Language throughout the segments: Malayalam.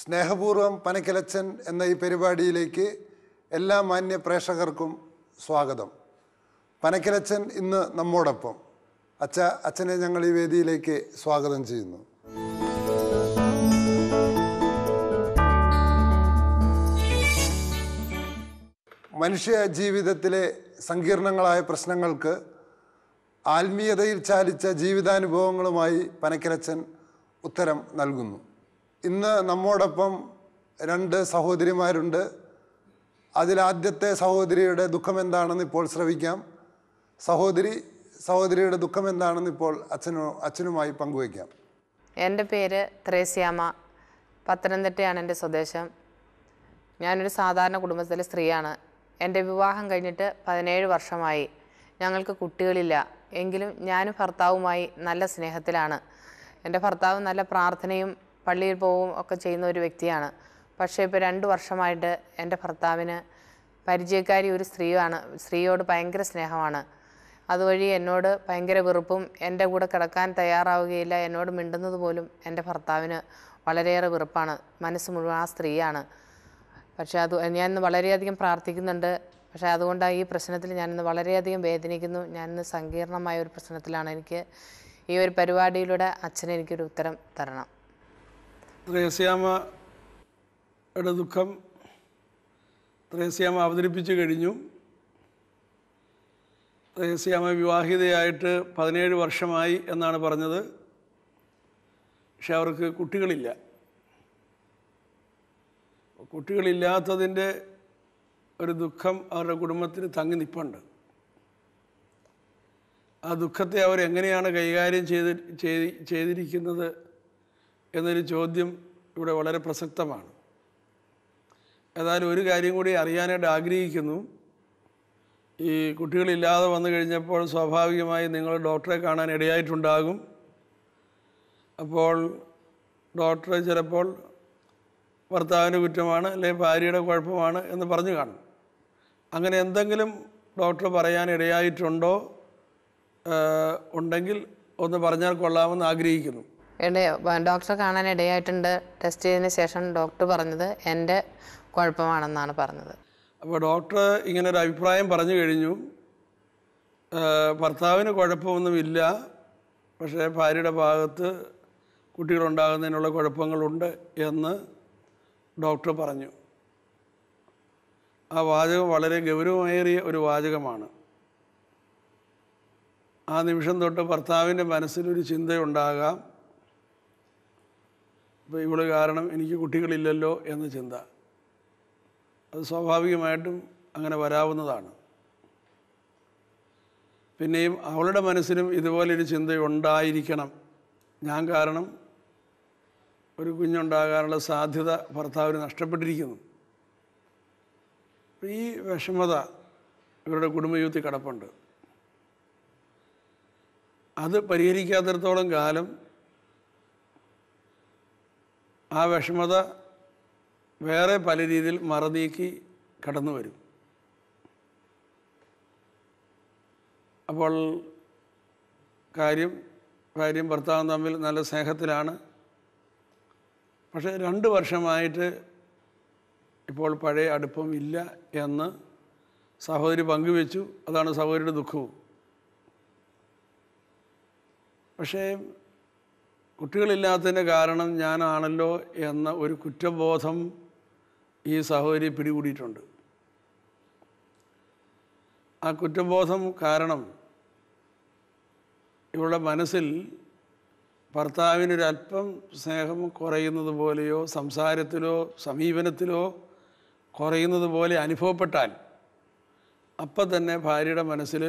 സ്നേഹപൂർവം പനക്കിലച്ചൻ എന്ന ഈ പരിപാടിയിലേക്ക് എല്ലാ മാന്യ പ്രേക്ഷകർക്കും സ്വാഗതം പനക്കിലച്ചൻ ഇന്ന് നമ്മോടൊപ്പം അച്ഛ അച്ഛനെ ഞങ്ങൾ ഈ വേദിയിലേക്ക് സ്വാഗതം ചെയ്യുന്നു മനുഷ്യ ജീവിതത്തിലെ സങ്കീർണങ്ങളായ പ്രശ്നങ്ങൾക്ക് ആത്മീയതയിൽ ചാലിച്ച ജീവിതാനുഭവങ്ങളുമായി പനക്കിലച്ചൻ ഉത്തരം നൽകുന്നു ഇന്ന് നമ്മോടൊപ്പം രണ്ട് സഹോദരിമാരുണ്ട് അതിലാദ്യത്തെ സഹോദരിയുടെ ദുഃഖം എന്താണെന്ന് ഇപ്പോൾ ശ്രവിക്കാം സഹോദരി സഹോദരിയുടെ ദുഃഖം എന്താണെന്ന് ഇപ്പോൾ അച്ഛനോ അച്ഛനുമായി പങ്കുവയ്ക്കാം എൻ്റെ പേര് ത്രേസ്യാമ പത്തനംതിട്ടയാണ് എൻ്റെ സ്വദേശം ഞാനൊരു സാധാരണ കുടുംബത്തിലെ സ്ത്രീയാണ് എൻ്റെ വിവാഹം കഴിഞ്ഞിട്ട് പതിനേഴ് വർഷമായി ഞങ്ങൾക്ക് കുട്ടികളില്ല എങ്കിലും ഞാനും ഭർത്താവുമായി നല്ല സ്നേഹത്തിലാണ് എൻ്റെ ഭർത്താവ് നല്ല പ്രാർത്ഥനയും പള്ളിയിൽ പോവും ഒക്കെ ചെയ്യുന്ന ഒരു വ്യക്തിയാണ് പക്ഷേ ഇപ്പോൾ രണ്ട് വർഷമായിട്ട് എൻ്റെ ഭർത്താവിന് പരിചയക്കാരി ഒരു സ്ത്രീയാണ് സ്ത്രീയോട് ഭയങ്കര സ്നേഹമാണ് അതുവഴി എന്നോട് ഭയങ്കര വെറുപ്പും എൻ്റെ കൂടെ കിടക്കാൻ തയ്യാറാവുകയില്ല എന്നോട് മിണ്ടുന്നത് പോലും എൻ്റെ ഭർത്താവിന് വളരെയേറെ വെറുപ്പാണ് മനസ്സ് മുഴുവൻ ആ സ്ത്രീയാണ് പക്ഷേ അത് ഞാൻ ഇന്ന് വളരെയധികം പ്രാർത്ഥിക്കുന്നുണ്ട് പക്ഷേ അതുകൊണ്ട് ഈ പ്രശ്നത്തിൽ ഞാനിന്ന് വളരെയധികം വേദനിക്കുന്നു ഞാനിന്ന് സങ്കീർണമായ ഒരു പ്രശ്നത്തിലാണ് എനിക്ക് ഈ ഒരു പരിപാടിയിലൂടെ അച്ഛന് എനിക്കൊരു ഉത്തരം തരണം ത്രേസ്യാമയുടെ ദുഃഖം ത്രേസ്യാമ അവതരിപ്പിച്ചു കഴിഞ്ഞു ത്രേസ്യാമ വിവാഹിതയായിട്ട് പതിനേഴ് വർഷമായി എന്നാണ് പറഞ്ഞത് പക്ഷെ അവർക്ക് കുട്ടികളില്ല കുട്ടികളില്ലാത്തതിൻ്റെ ഒരു ദുഃഖം അവരുടെ കുടുംബത്തിന് തങ്ങി നിൽപ്പുണ്ട് ആ ദുഃഖത്തെ അവർ എങ്ങനെയാണ് കൈകാര്യം ചെയ്ത് ചെയ്തി ചെയ്തിരിക്കുന്നത് എന്നൊരു ചോദ്യം ഇവിടെ വളരെ പ്രസക്തമാണ് ഏതായാലും ഒരു കാര്യം കൂടി അറിയാനായിട്ട് ആഗ്രഹിക്കുന്നു ഈ കുട്ടികളില്ലാതെ വന്നു കഴിഞ്ഞപ്പോൾ സ്വാഭാവികമായി നിങ്ങൾ ഡോക്ടറെ കാണാൻ ഇടയായിട്ടുണ്ടാകും അപ്പോൾ ഡോക്ടർ ചിലപ്പോൾ ഭർത്താവിൻ്റെ കുറ്റമാണ് അല്ലെങ്കിൽ ഭാര്യയുടെ കുഴപ്പമാണ് എന്ന് പറഞ്ഞു കാണും അങ്ങനെ എന്തെങ്കിലും ഡോക്ടർ പറയാൻ ഇടയായിട്ടുണ്ടോ ഏഹ് ഉണ്ടെങ്കിൽ ഒന്ന് പറഞ്ഞാൽ കൊള്ളാമെന്ന് ആഗ്രഹിക്കുന്നു എൻ്റെ ഡോക്ടറെ കാണാൻ ഇടയായിട്ടുണ്ട് ടെസ്റ്റ് ചെയ്തതിന് ശേഷം ഡോക്ടർ പറഞ്ഞത് എൻ്റെ കുഴപ്പമാണെന്നാണ് പറഞ്ഞത് അപ്പോൾ ഡോക്ടർ ഇങ്ങനെ ഒരു അഭിപ്രായം പറഞ്ഞു കഴിഞ്ഞു ഏഹ് ഭർത്താവിന് കുഴപ്പമൊന്നുമില്ല പക്ഷേ ഭാര്യയുടെ ഭാഗത്ത് കുട്ടികളുണ്ടാകുന്നതിനുള്ള കുഴപ്പങ്ങളുണ്ട് എന്ന് ഡോക്ടർ പറഞ്ഞു ആ വാചകം വളരെ ഗൗരവമേറിയ ഒരു വാചകമാണ് ആ നിമിഷം തൊട്ട് ഭർത്താവിൻ്റെ മനസ്സിലൊരു ചിന്തയുണ്ടാകാം ഇപ്പോൾ ഇവള് കാരണം എനിക്ക് കുട്ടികളില്ലല്ലോ എന്ന ചിന്ത അത് സ്വാഭാവികമായിട്ടും അങ്ങനെ വരാവുന്നതാണ് പിന്നെയും അവളുടെ മനസ്സിലും ഇതുപോലൊരു ചിന്തയുണ്ടായിരിക്കണം ഞാൻ കാരണം ഒരു കുഞ്ഞുണ്ടാകാനുള്ള സാധ്യത ഭർത്താവിന് നഷ്ടപ്പെട്ടിരിക്കുന്നു അപ്പോൾ ഈ വിഷമത ഇവരുടെ കുടുംബജീവിതത്തിൽ കിടപ്പുണ്ട് അത് പരിഹരിക്കാത്തിടത്തോളം കാലം ആ വിഷമത വേറെ പല രീതിയിൽ മറനീക്കി കടന്നു വരും അപ്പോൾ കാര്യം ഭാര്യയും ഭർത്താവും തമ്മിൽ നല്ല സ്നേഹത്തിലാണ് പക്ഷേ രണ്ട് വർഷമായിട്ട് ഇപ്പോൾ പഴയ അടുപ്പം ഇല്ല എന്ന് സഹോദരി പങ്കുവെച്ചു അതാണ് സഹോദരിയുടെ ദുഃഖവും പക്ഷേ കുട്ടികളില്ലാത്തതിൻ്റെ കാരണം ഞാനാണല്ലോ എന്ന ഒരു കുറ്റബോധം ഈ സഹോദരി പിടികൂടിയിട്ടുണ്ട് ആ കുറ്റബോധം കാരണം ഇവളുടെ മനസ്സിൽ ഭർത്താവിനൊരല്പം സ്നേഹം കുറയുന്നത് പോലെയോ സംസാരത്തിലോ സമീപനത്തിലോ കുറയുന്നത് പോലെ അനുഭവപ്പെട്ടാൽ അപ്പം തന്നെ ഭാര്യയുടെ മനസ്സിൽ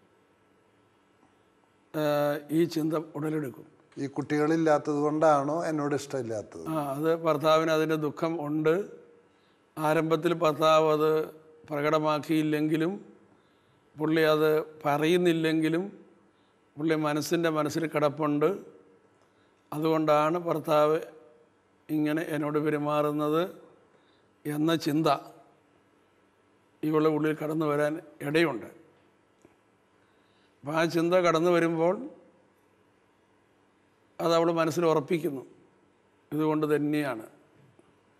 ഏഹ്, ഈ ചിന്ത ഉടലെടുക്കും ഈ കുട്ടികളില്ലാത്തത് കൊണ്ടാണോ എന്നോട് ഇഷ്ടമില്ലാത്തത് ആ അത് ഭർത്താവിന് അതിൻ്റെ ദുഃഖം ഉണ്ട് ആരംഭത്തിൽ ഭർത്താവ് അത് പ്രകടമാക്കിയില്ലെങ്കിലും പുള്ളി അത് പറയുന്നില്ലെങ്കിലും പുള്ളി മനസ്സിൻ്റെ മനസ്സിൽ കിടപ്പുണ്ട് അതുകൊണ്ടാണ് ഭർത്താവ് ഇങ്ങനെ എന്നോട് പെരുമാറുന്നത് എന്ന ചിന്ത ഇവളുടെ ഉള്ളിൽ കടന്നു വരാൻ ഇടയുണ്ട് അപ്പം ആ ചിന്ത കടന്നു വരുമ്പോൾ അത് അവൾ മനസ്സിൽ ഉറപ്പിക്കുന്നു ഇതുകൊണ്ട് തന്നെയാണ്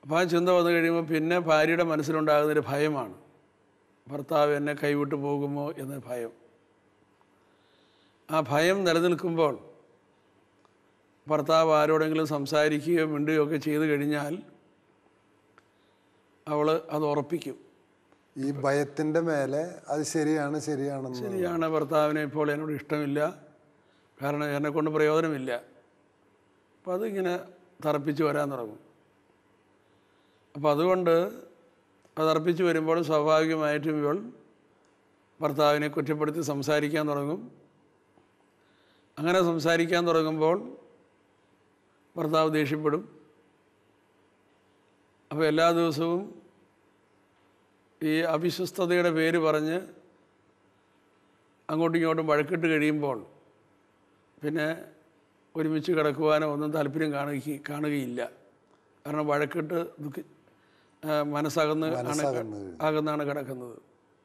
അപ്പോൾ ആ ചിന്ത വന്നു കഴിയുമ്പോൾ പിന്നെ ഭാര്യയുടെ മനസ്സിലുണ്ടാകുന്നൊരു ഭയമാണ് ഭർത്താവ് എന്നെ കൈവിട്ട് പോകുമോ എന്ന ഭയം ആ ഭയം നിലനിൽക്കുമ്പോൾ ഭർത്താവ് ആരോടെങ്കിലും സംസാരിക്കുകയോ മിണ്ടുകയോ ഒക്കെ ചെയ്തു കഴിഞ്ഞാൽ അവൾ അത് ഉറപ്പിക്കും ഈ ഭയത്തിന്റെ മേലെ അത് ശരിയാണ് ശരിയാണെന്ന് ശരിയാണ് ഭർത്താവിനെ ഇപ്പോൾ എന്നോട് ഇഷ്ടമില്ല കാരണം എന്നെ കൊണ്ട് പ്രയോജനമില്ല അപ്പോൾ അതിങ്ങനെ തറപ്പിച്ച് വരാൻ തുടങ്ങും അപ്പോൾ അതുകൊണ്ട് അത് തറപ്പിച്ച് വരുമ്പോൾ സ്വാഭാവികമായിട്ടും ഇവൾ ഭർത്താവിനെ കുറ്റപ്പെടുത്തി സംസാരിക്കാൻ തുടങ്ങും അങ്ങനെ സംസാരിക്കാൻ തുടങ്ങുമ്പോൾ ഭർത്താവ് ദേഷ്യപ്പെടും അപ്പോൾ എല്ലാ ദിവസവും ഈ അവിശ്വസ്തതയുടെ പേര് പറഞ്ഞ് അങ്ങോട്ടും ഇങ്ങോട്ടും വഴക്കിട്ട് കഴിയുമ്പോൾ പിന്നെ ഒരുമിച്ച് കിടക്കുവാനോ ഒന്നും താല്പര്യം കാണുക കാണുകയില്ല കാരണം വഴക്കിട്ട് ദുഃഖി ആ, മനസ്സകന്ന് ആണ് മനസ്സകന്ന് ആകുന്നാണ് കിടക്കുന്നത്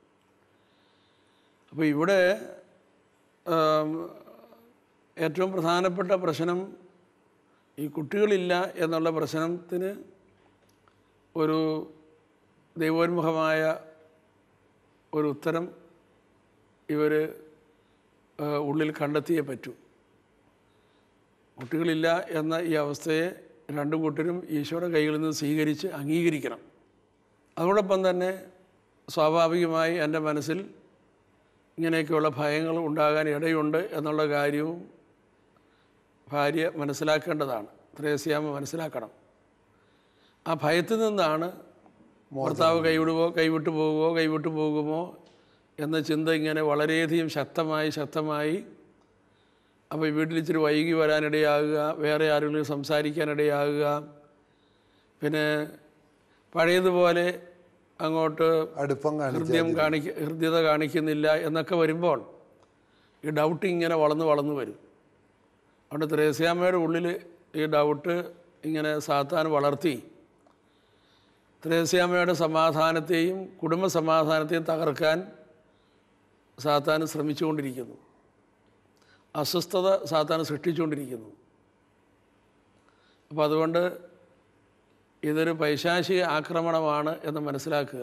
അപ്പോൾ ഇവിടെ ആം, ഏറ്റവും പ്രധാനപ്പെട്ട പ്രശ്നം ഈ കുട്ടികളില്ല എന്നുള്ള പ്രശ്നത്തിന് ഒരു ദൈവോന്മുഖമായ ഒരു ഉത്തരം ഇവർ ഉള്ളിൽ കണ്ടെത്തിയേ പറ്റൂ കുട്ടികളില്ല എന്ന ഈ അവസ്ഥയെ രണ്ടു കൂട്ടരും ഈശോയുടെ കൈകളിൽ നിന്ന് സ്വീകരിച്ച് അംഗീകരിക്കണം അതോടൊപ്പം തന്നെ സ്വാഭാവികമായി എൻ്റെ മനസ്സിൽ ഇങ്ങനെയൊക്കെയുള്ള ഭയങ്ങൾ ഉണ്ടാകാൻ ഇടയുണ്ട് എന്നുള്ള കാര്യവും ഭാര്യ മനസ്സിലാക്കേണ്ടതാണ് ത്രേസ്യാമ മനസ്സിലാക്കണം ആ ഭയത്തിൽ നിന്നാണ് ഭർത്താവ് കൈവിടുവോ കൈവിട്ടു പോകുമോ കൈവിട്ടു പോകുമോ എന്ന ചിന്ത ഇങ്ങനെ വളരെയധികം ശക്തമായി ശക്തമായി അപ്പോൾ വീട്ടിൽ ഇച്ചിരി വൈകി വരാനിടയാകുക വേറെ ആരെങ്കിലും സംസാരിക്കാനിടയാകുക പിന്നെ പഴയതുപോലെ അങ്ങോട്ട് അടുപ്പം കാണിക്കുക ഹൃദയം കാണിക്ക ഹൃദ്യത കാണിക്കുന്നില്ല എന്നൊക്കെ വരുമ്പോൾ ഈ ഡൗട്ട് ഇങ്ങനെ വളർന്ന് വളർന്ന് വരും അതുകൊണ്ട് ത്രേസ്യാമ്മയുടെ ഉള്ളിൽ ഈ ഡൗട്ട് ഇങ്ങനെ സാത്താൻ വളർത്തി ത്രേസ്യാമ്മയുടെ സമാധാനത്തെയും കുടുംബ സമാധാനത്തെയും തകർക്കാൻ സാത്താൻ ശ്രമിച്ചുകൊണ്ടിരിക്കുന്നു അസ്വസ്ഥത സാത്താൻ സൃഷ്ടിച്ചുകൊണ്ടിരിക്കുന്നു അപ്പോൾ അതുകൊണ്ട് ഇതൊരു പൈശാചിക ആക്രമണമാണ് എന്ന് മനസ്സിലാക്കുക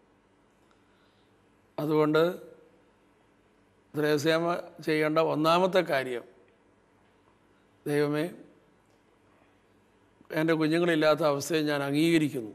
അതുകൊണ്ട് ത്രേസ്യാമ ചെയ്യേണ്ട ഒന്നാമത്തെ കാര്യം ദൈവമേ എൻ്റെ കുഞ്ഞുങ്ങളില്ലാത്ത അവസ്ഥയെ ഞാൻ അംഗീകരിക്കുന്നു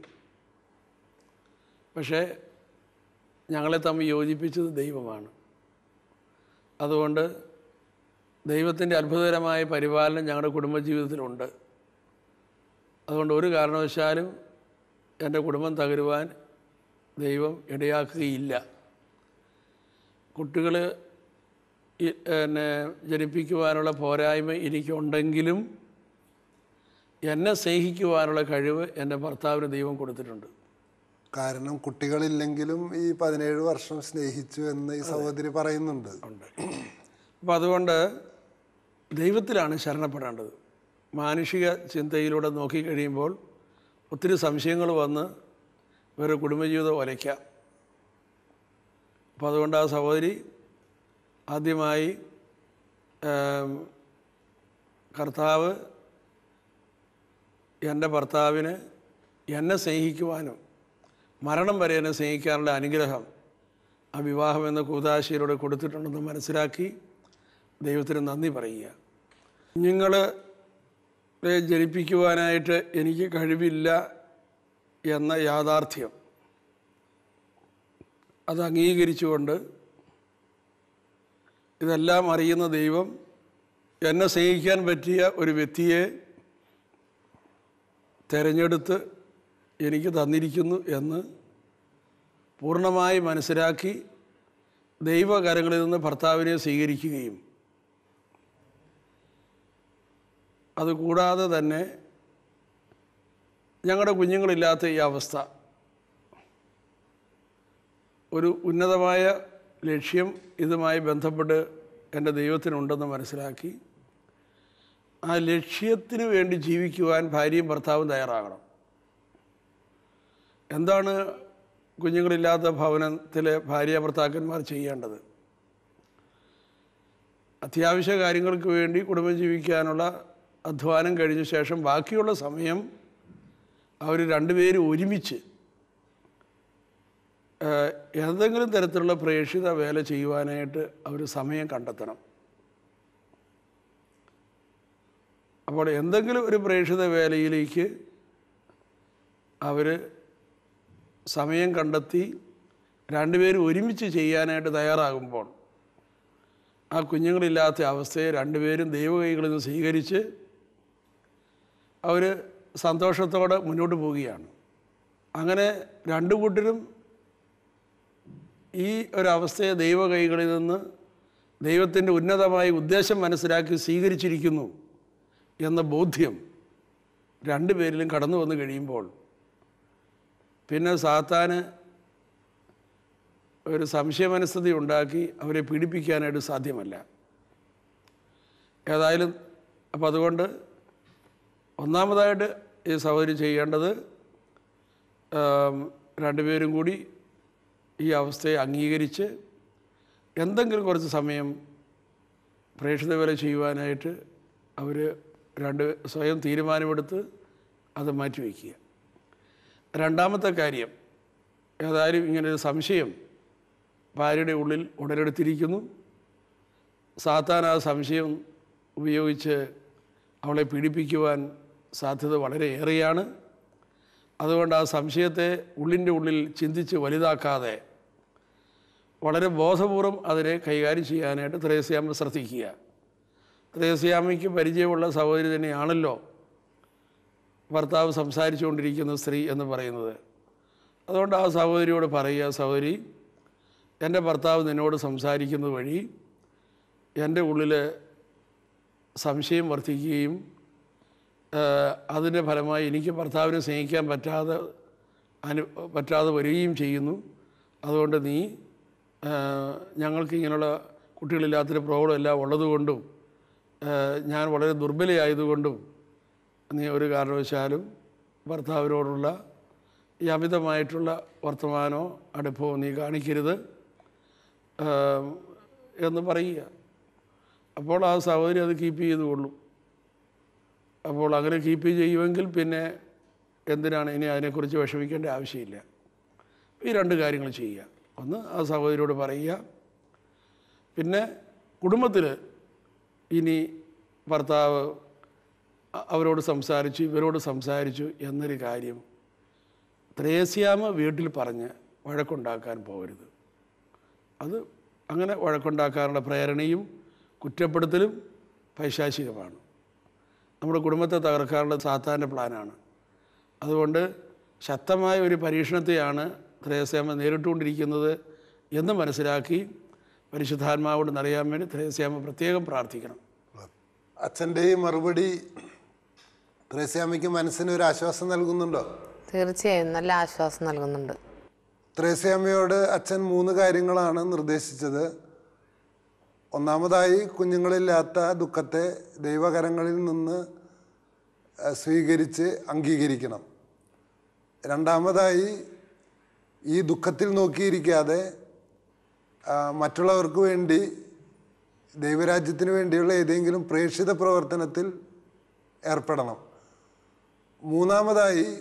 പക്ഷേ ഞങ്ങളെ തമ്മിൽ യോജിപ്പിച്ചത് ദൈവമാണ് അതുകൊണ്ട് ദൈവത്തിൻ്റെ അത്ഭുതകരമായ പരിപാലനം ഞങ്ങളുടെ കുടുംബജീവിതത്തിലുണ്ട് അതുകൊണ്ട് ഒരു കാരണവശാലും എൻ്റെ കുടുംബം തകരുവാൻ ദൈവം ഇടയാക്കുകയില്ല കുട്ടികൾ എന്നെ ജനിപ്പിക്കുവാനുള്ള പോരായ്മ എനിക്കുണ്ടെങ്കിലും എന്നെ സ്നേഹിക്കുവാനുള്ള കഴിവ് എൻ്റെ ഭർത്താവിന് ദൈവം കൊടുത്തിട്ടുണ്ട് കാരണം കുട്ടികളില്ലെങ്കിലും ഈ പതിനേഴ് വർഷം സ്നേഹിച്ചു എന്ന് ഈ സഹോദരി പറയുന്നുണ്ട് ഉണ്ട് അപ്പോൾ അതുകൊണ്ട് ദൈവത്തിലാണ് ശരണപ്പെടേണ്ടത് മാനുഷിക ചിന്തയിലൂടെ നോക്കിക്കഴിയുമ്പോൾ ഒത്തിരി സംശയങ്ങൾ വന്ന് ഇവരുടെ കുടുംബജീവിതം ഒലയ്ക്കാം അപ്പോൾ അതുകൊണ്ട് ആ സഹോദരി ആദ്യമായി ഏം, കർത്താവ് എൻ്റെ ഭർത്താവിന് എന്നെ സ്നേഹിക്കുവാനും മരണം വരെ എന്നെ സ്നേഹിക്കാനുള്ള അനുഗ്രഹം ആ വിവാഹം എന്ന കൂതാശയിലൂടെ കൊടുത്തിട്ടുണ്ടെന്ന് മനസ്സിലാക്കി ദൈവത്തിന് നന്ദി പറയുക കുഞ്ഞുങ്ങളെ ജനിപ്പിക്കുവാനായിട്ട് എനിക്ക് കഴിവില്ല എന്ന യാഥാർത്ഥ്യം അത് അംഗീകരിച്ചുകൊണ്ട് ഇതെല്ലാം അറിയുന്ന ദൈവം എന്നെ സ്നേഹിക്കാൻ പറ്റിയ ഒരു വ്യക്തിയെ തിരഞ്ഞെടുത്ത് എനിക്ക് തന്നിരിക്കുന്നു എന്ന് പൂർണ്ണമായി മനസ്സിലാക്കി ദൈവകരങ്ങളിൽ നിന്ന് ഭർത്താവിനെ സ്വീകരിക്കുകയും അതുകൂടാതെ തന്നെ ഞങ്ങളുടെ കുഞ്ഞുങ്ങളില്ലാത്ത ഈ അവസ്ഥ ഒരു ഉന്നതമായ ലക്ഷ്യം ഇതുമായി ബന്ധപ്പെട്ട് എൻ്റെ ദൈവത്തിനുണ്ടെന്ന് മനസ്സിലാക്കി ആ ലക്ഷ്യത്തിന് വേണ്ടി ജീവിക്കുവാൻ ഭാര്യയും ഭർത്താവും തയ്യാറാകണം എന്താണ് കുഞ്ഞുങ്ങളില്ലാത്ത ഭവനത്തിലെ ഭാര്യ ഭർത്താക്കന്മാർ ചെയ്യേണ്ടത് അത്യാവശ്യ കാര്യങ്ങൾക്ക് വേണ്ടി കുടുംബം ജീവിക്കാനുള്ള അധ്വാനം കഴിഞ്ഞ ശേഷം ബാക്കിയുള്ള സമയം അവർ രണ്ടുപേരും ഒരുമിച്ച് ഏഹ്, ഏതെങ്കിലും തരത്തിലുള്ള പ്രേക്ഷിത വേല ചെയ്യുവാനായിട്ട് അവർ സമയം കണ്ടെത്തണം അപ്പോൾ എന്തെങ്കിലും ഒരു പ്രേക്ഷിത വേലയിലേക്ക് അവർ സമയം കണ്ടെത്തി രണ്ടുപേരും ഒരുമിച്ച് ചെയ്യാനായിട്ട് തയ്യാറാകുമ്പോൾ ആ കുഞ്ഞുങ്ങളില്ലാത്ത അവസ്ഥയെ രണ്ടുപേരും ദൈവകൈകളിൽ നിന്ന് സ്വീകരിച്ച് അവർ സന്തോഷത്തോടെ മുന്നോട്ട് പോവുകയാണ് അങ്ങനെ രണ്ടു കൂട്ടരും ഈ ഒരവസ്ഥയെ ദൈവകൈകളിൽ നിന്ന് ദൈവത്തിൻ്റെ ഉന്നതമായ ഉദ്ദേശം മനസ്സിലാക്കി സ്വീകരിച്ചിരിക്കുന്നു എന്ന ബോധ്യം രണ്ടു പേരിലും കടന്നു വന്നു കഴിയുമ്പോൾ പിന്നെ സാത്താന് ഒരു സംശയമനസ്ഥിതി ഉണ്ടാക്കി അവരെ പീഡിപ്പിക്കാനായിട്ട് സാധ്യമല്ല ഏതായാലും അപ്പം അതുകൊണ്ട് ഒന്നാമതായിട്ട് ഈ സഹോദരി ചെയ്യേണ്ടത് ആം, രണ്ടുപേരും കൂടി ഈ അവസ്ഥയെ അംഗീകരിച്ച് എന്തെങ്കിലും കുറച്ച് സമയം പ്രേക്ഷിത വേല ചെയ്യുവാനായിട്ട് അവർ രണ്ട് സ്വയം തീരുമാനമെടുത്ത് അത് മാറ്റിവെക്കുക രണ്ടാമത്തെ കാര്യം ഏതായാലും ഇങ്ങനൊരു സംശയം ഭാര്യയുടെ ഉള്ളിൽ ഉടലെടുത്തിരിക്കുന്നു സാത്താൻ ആ സംശയം ഉപയോഗിച്ച് അവളെ പീഡിപ്പിക്കുവാൻ സാധ്യത വളരെ ഏറെയാണ് അതുകൊണ്ട് ആ സംശയത്തെ ഉള്ളിൻ്റെ ഉള്ളിൽ ചിന്തിച്ച് വലുതാക്കാതെ വളരെ ബോധപൂർവം അതിനെ കൈകാര്യം ചെയ്യാനായിട്ട് ത്രേസ്യാമ്മ ശ്രദ്ധിക്കുക ത്രേസ്യാമ്മയ്ക്ക് പരിചയമുള്ള സഹോദരി തന്നെയാണല്ലോ ഭർത്താവ് സംസാരിച്ചുകൊണ്ടിരിക്കുന്ന സ്ത്രീ എന്ന് പറയുന്നത് അതുകൊണ്ട് ആ സഹോദരിയോട് പറയുക സഹോദരി എൻ്റെ ഭർത്താവ് നിന്നോട് സംസാരിക്കുന്നത് വഴി എൻ്റെ ഉള്ളിൽ സംശയം വർദ്ധിക്കുകയും ഏഹ്, അതിൻ്റെ ഫലമായി എനിക്ക് ഭർത്താവിനെ സ്നേഹിക്കാൻ പറ്റാതെ അനു പറ്റാതെ വരികയും ചെയ്യുന്നു അതുകൊണ്ട് നീ ഏഹ്, ഞങ്ങൾക്ക് ഇങ്ങനെയുള്ള കുട്ടികളില്ലാത്തൊരു പ്രോബ്ലം എല്ലാം ഉള്ളതുകൊണ്ടും ഏഹ്, ഞാൻ വളരെ ദുർബലയായതുകൊണ്ടും നീ ഒരു കാരണവശാലും ഭർത്താവിനോടുള്ള ഈ അമിതമായിട്ടുള്ള വർത്തമാനമോ അടുപ്പമോ നീ കാണിക്കരുത് ഏഹ്, എന്ന് പറയുക അപ്പോൾ ആ സഹോദരി അത് കീപ്പ് ചെയ്ത് കൊള്ളും അപ്പോൾ അങ്ങനെ കീപ്പ് ചെയ്യുമെങ്കിൽ പിന്നെ എന്തിനാണ് ഇനി അതിനെക്കുറിച്ച് വിഷമിക്കേണ്ട ആവശ്യമില്ല ഈ രണ്ട് കാര്യങ്ങൾ ചെയ്യുക ഒന്ന് ആ സഹോദരിയോട് പറയുക പിന്നെ കുടുംബത്തിൽ ഇനി ഭർത്താവ് അ- അവരോട് സംസാരിച്ചു ഇവരോട് സംസാരിച്ചു എന്നൊരു കാര്യം ത്രേസ്യാമ വീട്ടിൽ പറഞ്ഞ് വഴക്കുണ്ടാക്കാൻ പോകരുത് അത് അങ്ങനെ വഴക്കുണ്ടാക്കാനുള്ള പ്രേരണയും കുറ്റപ്പെടുത്തലും പൈശാചികമാണ് നമ്മുടെ കുടുംബത്തെ തകർക്കാനുള്ള സാത്താൻ്റെ പ്ലാനാണ് അതുകൊണ്ട് ശക്തമായ ഒരു പരീക്ഷണത്തെയാണ് ത്രേസ്യാമ നേരിട്ടുകൊണ്ടിരിക്കുന്നത് എന്ന് മനസ്സിലാക്കി പരിശുദ്ധാത്മാവോട് നിറയാൻ വേണ്ടി ത്രേസ്യാമ പ്രത്യേകം പ്രാർത്ഥിക്കണം അച്ഛൻ്റെ ഈ മറുപടി ത്രേസ്യാമ്മയ്ക്ക് മനസ്സിന് ഒരു ആശ്വാസം നൽകുന്നുണ്ടോ തീർച്ചയായും നല്ല ആശ്വാസം നൽകുന്നുണ്ട് ത്രേസ്യാമ്മയോട് അച്ഛൻ മൂന്ന് കാര്യങ്ങളാണ് നിർദ്ദേശിച്ചത് ഒന്നാമതായി കുഞ്ഞുങ്ങളില്ലാത്ത ദുഃഖത്തെ ദൈവകരങ്ങളിൽ നിന്ന് അഹ്, സ്വീകരിച്ച് അംഗീകരിക്കണം രണ്ടാമതായി ഈ ദുഃഖത്തിൽ നോക്കിയിരിക്കാതെ ആ, മറ്റുള്ളവർക്ക് വേണ്ടി ദൈവരാജ്യത്തിന് വേണ്ടിയുള്ള ഏതെങ്കിലും പ്രേക്ഷിത പ്രവർത്തനത്തിൽ ഏർപ്പെടണം മൂന്നാമതായി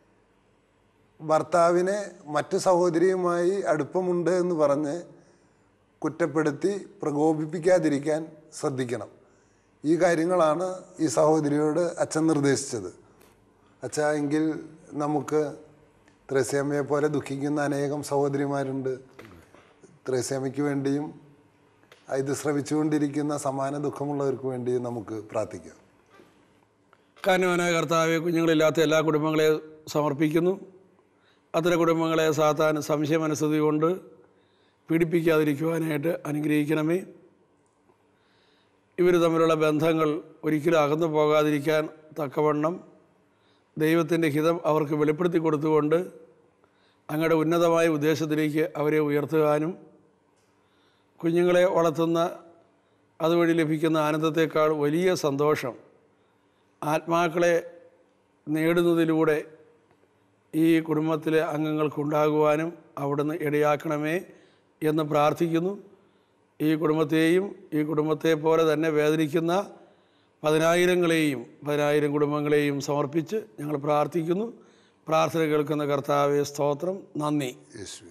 ഭർത്താവിനെ മറ്റു സഹോദരിയുമായി അടുപ്പമുണ്ട് എന്ന് പറഞ്ഞ് കുറ്റപ്പെടുത്തി പ്രകോപിപ്പിക്കാതിരിക്കാൻ ശ്രദ്ധിക്കണം ഈ കാര്യങ്ങളാണ് ഈ സഹോദരിയോട് അച്ഛൻ നിർദ്ദേശിച്ചത് അച്ഛ എങ്കിൽ നമുക്ക് ത്രേസ്യാമ്മയെ പോലെ ദുഃഖിക്കുന്ന അനേകം സഹോദരിമാരുണ്ട് ത്രേസ്യാമ്മയ്ക്ക് വേണ്ടിയും ഇത് ശ്രവിച്ചുകൊണ്ടിരിക്കുന്ന സമാന ദുഃഖമുള്ളവർക്ക് വേണ്ടിയും നമുക്ക് പ്രാർത്ഥിക്കാം കാരണവനായ കർത്താവെ കുഞ്ഞുങ്ങളില്ലാത്ത എല്ലാ കുടുംബങ്ങളെ സമർപ്പിക്കുന്നു അത്തരം കുടുംബങ്ങളെ സാത്താൻ സംശയ മനസ്ഥിതി കൊണ്ട് പീഡിപ്പിക്കാതിരിക്കുവാനായിട്ട് അനുഗ്രഹിക്കണമേ ഇവർ തമ്മിലുള്ള ബന്ധങ്ങൾ ഒരിക്കലും അകന്നു പോകാതിരിക്കാൻ തക്കവണ്ണം ദൈവത്തിൻ്റെ ഹിതം അവർക്ക് വെളിപ്പെടുത്തി കൊടുത്തുകൊണ്ട് അങ്ങയുടെ ഉന്നതമായ ഉദ്ദേശത്തിലേക്ക് അവരെ ഉയർത്തുവാനും കുഞ്ഞുങ്ങളെ വളർത്തുന്ന അതുവഴി ലഭിക്കുന്ന ആനന്ദത്തേക്കാൾ വലിയ സന്തോഷം ആത്മാക്കളെ നേടുന്നതിലൂടെ ഈ കുടുംബത്തിലെ അംഗങ്ങൾക്കുണ്ടാകുവാനും അവിടുന്ന് ഇടയാക്കണമേ എന്ന് പ്രാർത്ഥിക്കുന്നു ഈ കുടുംബത്തെയും ഈ കുടുംബത്തെ പോലെ തന്നെ വേദനിക്കുന്ന പതിനായിരങ്ങളെയും പതിനായിരം കുടുംബങ്ങളെയും സമർപ്പിച്ച് ഞങ്ങൾ പ്രാർത്ഥിക്കുന്നു പ്രാർത്ഥന കേൾക്കുന്ന കർത്താവെ സ്തോത്രം നന്ദി യേശുവേ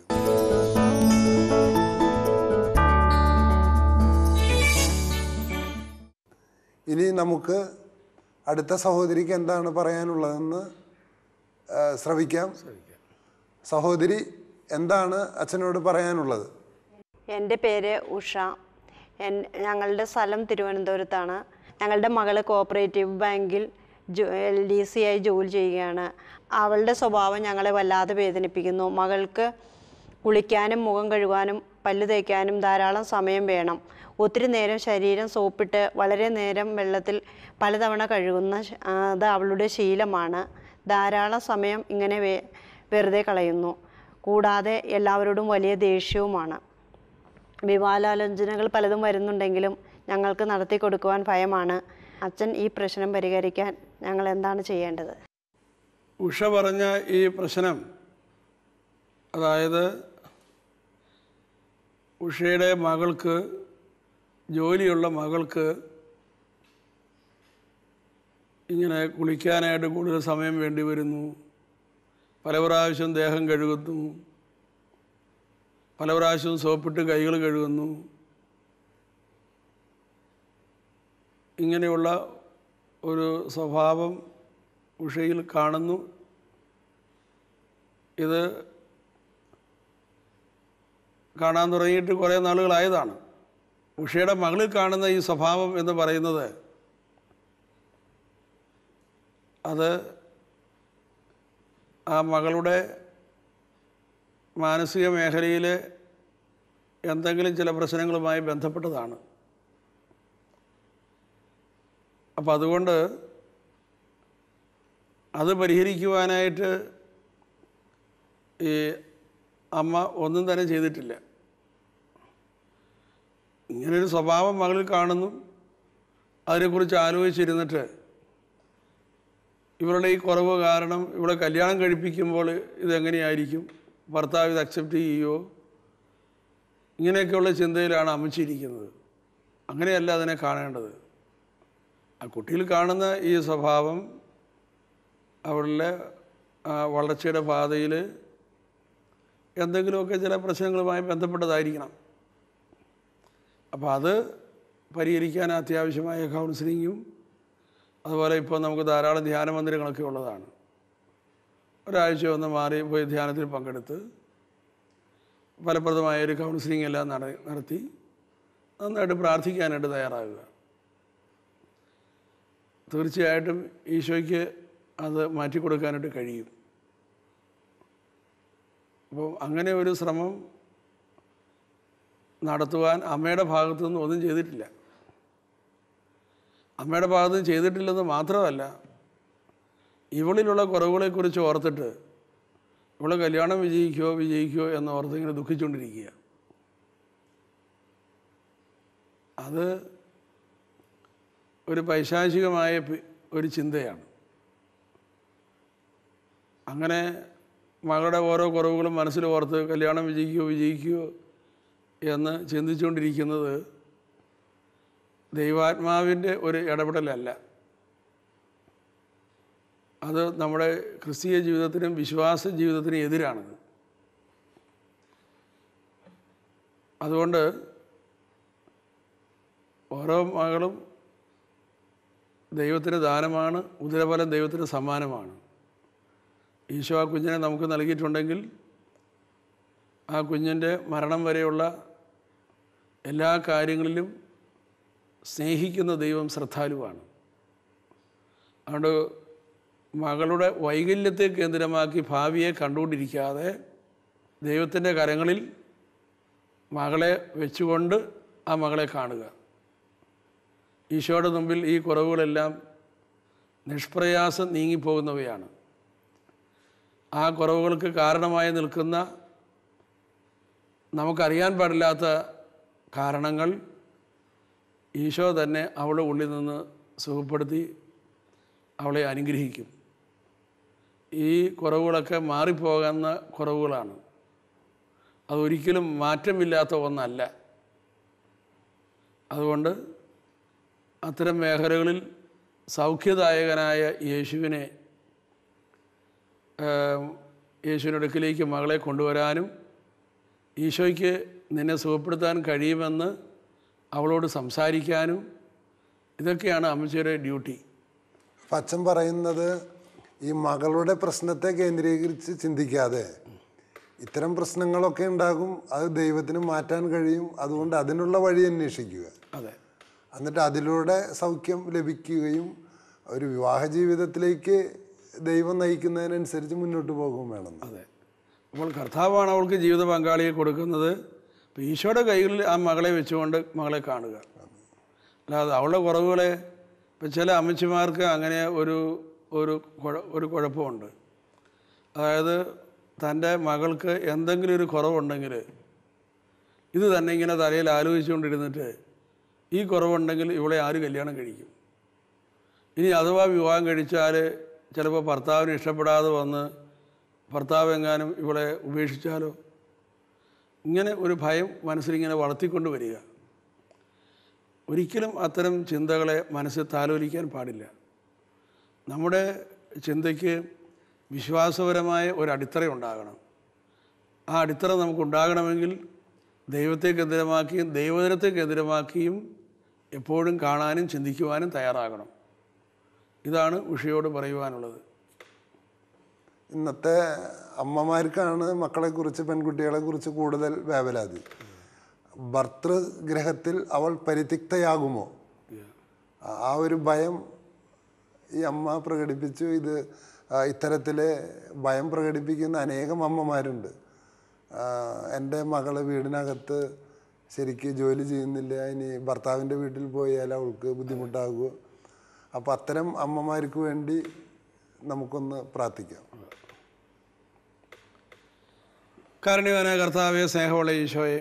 ഇനി നമുക്ക് അടുത്ത സഹോദരിക്ക് എന്താണ് പറയാനുള്ളതെന്ന് ആ, ശ്രവിക്കാം സഹോദരി എന്താണ് അച്ഛനോട് പറയാനുള്ളത് എൻ്റെ പേര് ഉഷ എൻ ഞങ്ങളുടെ സ്ഥലം തിരുവനന്തപുരത്താണ് ഞങ്ങളുടെ മകള് കോപ്പറേറ്റീവ് ബാങ്കിൽ എൽ ഡി സി ആയി ജോലി ചെയ്യുകയാണ് അവളുടെ സ്വഭാവം ഞങ്ങളെ വല്ലാതെ വേദനിപ്പിക്കുന്നു മകൾക്ക് കുളിക്കാനും മുഖം കഴുകാനും പല്ല് തേക്കാനും ധാരാളം സമയം വേണം ഒത്തിരി നേരം ശരീരം സോപ്പിട്ട് വളരെ നേരം വെള്ളത്തിൽ പലതവണ കഴുകുന്ന ശ- ആ, അത് അവളുടെ ശീലമാണ് ധാരാളം സമയം ഇങ്ങനെ വെ വെറുതെ കളയുന്നു കൂടാതെ എല്ലാവരോടും വലിയ ദേഷ്യവുമാണ് വിവാഹാലോചനകൾ പലതും വരുന്നുണ്ടെങ്കിലും ഞങ്ങൾക്ക് നടത്തി കൊടുക്കുവാൻ ഭയമാണ് അച്ഛൻ ഈ പ്രശ്നം പരിഹരിക്കാൻ ഞങ്ങൾ എന്താണ് ചെയ്യേണ്ടത് ഉഷ പറഞ്ഞ ഈ പ്രശ്നം അതായത് ഉഷയുടെ മകൾക്ക് ജോലിയുള്ള മകൾക്ക് ഇങ്ങനെ കുളിക്കാനായിട്ട് കൂടുതൽ സമയം വേണ്ടി വരുന്നു പല പ്രാവശ്യം ദേഹം കഴുകുന്നു പല പ്രാവശ്യവും സോപ്പിട്ട് കൈകൾ കഴുകുന്നു ഇങ്ങനെയുള്ള ഒരു സ്വഭാവം ഉഷയിൽ കാണുന്നു ഇത് കാണാൻ തുടങ്ങിയിട്ട് കുറേ നാളുകളായതാണ് ഉഷയുടെ മകളിൽ കാണുന്ന ഈ സ്വഭാവം എന്ന് പറയുന്നത് അത് ആ മകളുടെ മാനസിക മേഖലയിലെ എന്തെങ്കിലും ചില പ്രശ്നങ്ങളുമായി ബന്ധപ്പെട്ടതാണ് അപ്പം അതുകൊണ്ട് അത് പരിഹരിക്കുവാനായിട്ട് ഈ അമ്മ ഒന്നും തന്നെ ചെയ്തിട്ടില്ല ഇങ്ങനൊരു സ്വഭാവം മകളിൽ കാണുന്നു അതിനെക്കുറിച്ച് ആലോചിച്ചിരുന്നിട്ട് ഇവരുടെ ഈ കുറവ് കാരണം ഇവിടെ കല്യാണം കഴിപ്പിക്കുമ്പോൾ ഇതെങ്ങനെയായിരിക്കും ഭർത്താവ് ഇത് അക്സെപ്റ്റ് ചെയ്യുമോ ഇങ്ങനെയൊക്കെയുള്ള ചിന്തയിലാണ് അമ്മച്ചിരിക്കുന്നത് അങ്ങനെയല്ല അതിനെ കാണേണ്ടത് ആ കുട്ടിയിൽ കാണുന്ന ഈ സ്വഭാവം അവളുടെ ആ, വളർച്ചയുടെ പാതയിൽ എന്തെങ്കിലുമൊക്കെ ചില പ്രശ്നങ്ങളുമായി ബന്ധപ്പെട്ടതായിരിക്കണം അപ്പോൾ അത് പരിഹരിക്കാൻ അത്യാവശ്യമായ കൗൺസിലിങ്ങും അതുപോലെ ഇപ്പോൾ നമുക്ക് ധാരാളം ധ്യാന മന്ദിരങ്ങളൊക്കെ ഉള്ളതാണ് ഒരാഴ്ച ഒന്ന് മാറി പോയി ധ്യാനത്തിൽ പങ്കെടുത്ത് ഫലപ്രദമായ ഒരു കൗൺസിലിംഗ് എല്ലാം നട നടത്തി നന്നായിട്ട് പ്രാർത്ഥിക്കാനായിട്ട് തയ്യാറാകുക തീർച്ചയായിട്ടും ഈശോയ്ക്ക് അത് മാറ്റിക്കൊടുക്കാനായിട്ട് കഴിയും അപ്പോൾ അങ്ങനെ ഒരു ശ്രമം നടത്തുവാൻ അമ്മയുടെ ഭാഗത്തു നിന്ന് ഒന്നും ചെയ്തിട്ടില്ല അമ്മയുടെ ഭാഗത്ത് നിന്ന് ചെയ്തിട്ടില്ലെന്ന് മാത്രമല്ല ഇവളിലുള്ള കുറവുകളെക്കുറിച്ച് ഓർത്തിട്ട് ഇവളെ കല്യാണം വിജയിക്കുമോ വിജയിക്കുമോ എന്ന് ഓർത്ത് ഇങ്ങനെ ദുഃഖിച്ചുകൊണ്ടിരിക്കുക അത് ഒരു പൈശാചികമായ പി- ഒരു ചിന്തയാണ് അങ്ങനെ മകളുടെ ഓരോ കുറവുകളും മനസ്സിൽ ഓർത്ത് കല്യാണം വിജയിക്കുമോ വിജയിക്കുമോ എന്ന് ചിന്തിച്ചുകൊണ്ടിരിക്കുന്നത് ദൈവാത്മാവിൻ്റെ ഒരു ഇടപെടലല്ല അത് നമ്മുടെ ക്രിസ്തീയ ജീവിതത്തിനും വിശ്വാസ ജീവിതത്തിനും എതിരാണത് അതുകൊണ്ട് ഓരോ മകളും ദൈവത്തിന് ദാനമാണ് ഉദരഫലം ദൈവത്തിന് സമ്മാനമാണ് ഈശോ ആ കുഞ്ഞിനെ നമുക്ക് നൽകിയിട്ടുണ്ടെങ്കിൽ ആ കുഞ്ഞിൻ്റെ മരണം വരെയുള്ള എല്ലാ കാര്യങ്ങളിലും സ്നേഹിക്കുന്ന ദൈവം ശ്രദ്ധാലുവാണ് അതുകൊണ്ട് മകളുടെ വൈകല്യത്തെ കേന്ദ്രമാക്കി ഭാവിയെ കണ്ടുകൊണ്ടിരിക്കാതെ ദൈവത്തിൻ്റെ കരങ്ങളിൽ മകളെ വെച്ചുകൊണ്ട് ആ മകളെ കാണുക ഈശോയുടെ മുമ്പിൽ ഈ കുറവുകളെല്ലാം നിഷ്പ്രയാസം നീങ്ങിപ്പോകുന്നവയാണ് ആ കുറവുകൾക്ക് കാരണമായി നിൽക്കുന്ന നമുക്കറിയാൻ പാടില്ലാത്ത കാരണങ്ങൾ ഈശോ തന്നെ അവളുടെ ഉള്ളിൽ നിന്ന് സുഖപ്പെടുത്തി അവളെ അനുഗ്രഹിക്കും ഈ കുറവുകളൊക്കെ മാറിപ്പോകുന്ന കുറവുകളാണ് അതൊരിക്കലും മാറ്റമില്ലാത്ത ഒന്നല്ല അതുകൊണ്ട് അത്തരം മേഖലകളിൽ സൗഖ്യദായകനായ യേശുവിനെ ഏം, യേശുവിൻ്റെ അടുക്കിലേക്ക് മകളെ കൊണ്ടുവരാനും ഈശോയ്ക്ക് നിന്നെ സുഖപ്പെടുത്താൻ കഴിയുമെന്ന് അവളോട് സംസാരിക്കാനും ഇതൊക്കെയാണ് അമ്മച്ചിയുടെ ഡ്യൂട്ടി അപ്പം അച്ഛൻ പറയുന്നത് ഈ മകളുടെ പ്രശ്നത്തെ കേന്ദ്രീകരിച്ച് ചിന്തിക്കാതെ ഇത്തരം പ്രശ്നങ്ങളൊക്കെ ഉണ്ടാകും അത് ദൈവത്തിന് മാറ്റാൻ കഴിയും അതുകൊണ്ട് അതിനുള്ള വഴി അന്വേഷിക്കുക അതെ എന്നിട്ട് അതിലൂടെ സൗഖ്യം ലഭിക്കുകയും ഒരു വിവാഹ ജീവിതത്തിലേക്ക് ദൈവം നയിക്കുന്നതിനനുസരിച്ച് മുന്നോട്ട് പോകുകയും വേണം അതെ അപ്പോൾ കർത്താവാണ് അവൾക്ക് ജീവിത പങ്കാളിയെ കൊടുക്കുന്നത് അപ്പോൾ ഈശോയുടെ കൈകളിൽ ആ മകളെ വെച്ചുകൊണ്ട് മകളെ കാണുക അല്ലാതെ അവളുടെ കുറവുകളെ ഇപ്പം ചില അമ്മച്ചിമാർക്ക് അങ്ങനെ ഒരു ഒരു കുഴ- ഒരു കുഴപ്പമുണ്ട് അതായത് തൻ്റെ മകൾക്ക് എന്തെങ്കിലും ഒരു കുറവുണ്ടെങ്കിൽ ഇത് തന്നെ ഇങ്ങനെ തലയിൽ ആലോചിച്ചുകൊണ്ടിരുന്നിട്ട് ഈ കുറവുണ്ടെങ്കിൽ ഇവളെ ആര് കല്യാണം കഴിക്കും ഇനി അഥവാ വിവാഹം കഴിച്ചാൽ ചിലപ്പോൾ ഭർത്താവിന് ഇഷ്ടപ്പെടാതെ വന്ന് ഭർത്താവ് എങ്ങാനും ഇവളെ ഉപേക്ഷിച്ചാലോ ഇങ്ങനെ ഒരു ഭയം മനസ്സിലിങ്ങനെ വളർത്തിക്കൊണ്ട് വരിക ഒരിക്കലും അത്തരം ചിന്തകളെ മനസ്സിൽ താലോലിക്കാൻ പാടില്ല നമ്മുടെ ചിന്തയ്ക്ക് വിശ്വാസപരമായ ഒരു അടിത്തറ ഉണ്ടാകണം ആ അടിത്തറ നമുക്കുണ്ടാകണമെങ്കിൽ ദൈവത്തെ കേന്ദ്രമാക്കിയും ദൈവദിനത്തെ കേന്ദ്രമാക്കിയും എപ്പോഴും കാണാനും ചിന്തിക്കുവാനും തയ്യാറാകണം ഇതാണ് ഉഷയോട് പറയുവാനുള്ളത് ഇന്നത്തെ അമ്മമാർക്കാണ് മക്കളെക്കുറിച്ച് പെൺകുട്ടികളെക്കുറിച്ച് കൂടുതൽ വേവലാതി ഭർതൃഗ്രഹത്തിൽ അവൾ പരിത്യക്തയാകുമോ ആ ഒരു ഭയം ഈ അമ്മ പ്രകടിപ്പിച്ചു ഇത് ആ, ഇത്തരത്തില് ഭയം പ്രകടിപ്പിക്കുന്ന അനേകം അമ്മമാരുണ്ട് ആ, എൻ്റെ മകള് വീടിനകത്ത് ശരിക്ക് ജോലി ചെയ്യുന്നില്ല ഇനി ഭർത്താവിൻ്റെ വീട്ടിൽ പോയാൽ അവൾക്ക് ബുദ്ധിമുട്ടാകുമോ അപ്പോൾ അത്തരം അമ്മമാർക്ക് വേണ്ടി നമുക്കൊന്ന് പ്രാർത്ഥിക്കാം കാരുണ്യവാനായ കർത്താവെ സ്നേഹമുള്ള ഈശോയെ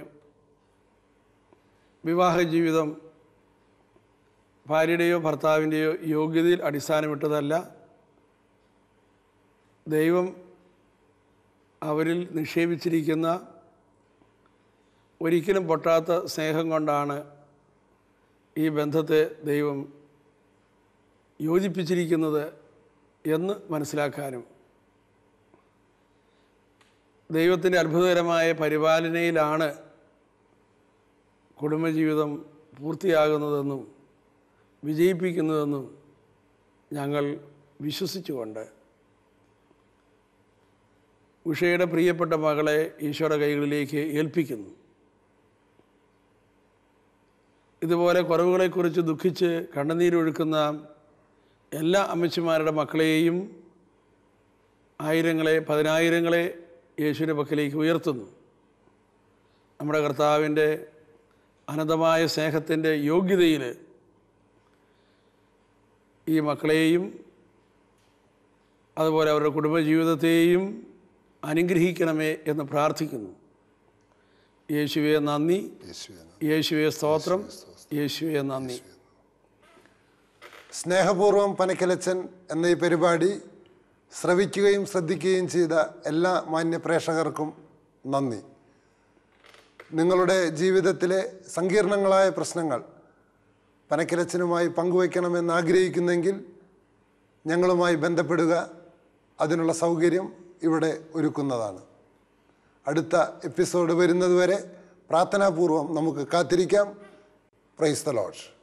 വിവാഹ ജീവിതം ഭാര്യയുടെയോ ഭർത്താവിൻ്റെയോ യോഗ്യതയിൽ അടിസ്ഥാനമിട്ടതല്ല ദൈവം അവരിൽ നിക്ഷേപിച്ചിരിക്കുന്ന ഒരിക്കലും പൊട്ടാത്ത സ്നേഹം കൊണ്ടാണ് ഈ ബന്ധത്തെ ദൈവം യോജിപ്പിച്ചിരിക്കുന്നത് എന്ന് മനസ്സിലാക്കാനും ദൈവത്തിൻ്റെ അത്ഭുതകരമായ പരിപാലനയിലാണ് കുടുംബജീവിതം പൂർത്തിയാകുന്നതെന്നും വിജയിപ്പിക്കുന്നതെന്നും ഞങ്ങൾ വിശ്വസിച്ചുകൊണ്ട് ഉഷയുടെ പ്രിയപ്പെട്ട മകളെ ഈശോയുടെ കൈകളിലേക്ക് ഏൽപ്പിക്കുന്നു ഇതുപോലെ കുറവുകളെക്കുറിച്ച് ദുഃഖിച്ച് കണ്ണുനീരൊഴുക്കുന്ന എല്ലാ അമ്മച്ചിമാരുടെ മക്കളെയും ആയിരങ്ങളെ പതിനായിരങ്ങളെ യേശുവിൻ്റെ പക്കലേക്ക് ഉയർത്തുന്നു നമ്മുടെ കർത്താവിൻ്റെ അനന്തമായ സ്നേഹത്തിൻ്റെ യോഗ്യതയിൽ ഈ മക്കളെയും അതുപോലെ അവരുടെ കുടുംബജീവിതത്തെയും അനുഗ്രഹിക്കണമേ എന്ന് പ്രാർത്ഥിക്കുന്നു യേശുവെ നന്ദി യേശുവേ യേശുവെ സ്തോത്രം യേശുവെ നന്ദി സ്നേഹപൂർവ്വം പനക്കലച്ചൻ എന്ന ഈ പരിപാടി ശ്രവിക്കുകയും ശ്രദ്ധിക്കുകയും ചെയ്ത എല്ലാ മാന്യ പ്രേക്ഷകർക്കും നന്ദി നിങ്ങളുടെ ജീവിതത്തിലെ സങ്കീർണങ്ങളായ പ്രശ്നങ്ങൾ പനക്കലച്ചനുമായി പങ്കുവയ്ക്കണമെന്ന് ആഗ്രഹിക്കുന്നെങ്കിൽ ഞങ്ങളുമായി ബന്ധപ്പെടുക അതിനുള്ള സൗകര്യം ഇവിടെ ഒരുക്കുന്നതാണ് അടുത്ത എപ്പിസോഡ് വരുന്നതുവരെ പ്രാർത്ഥനാപൂർവം നമുക്ക് കാത്തിരിക്കാം പ്രൈസ് ദ ലോഡ്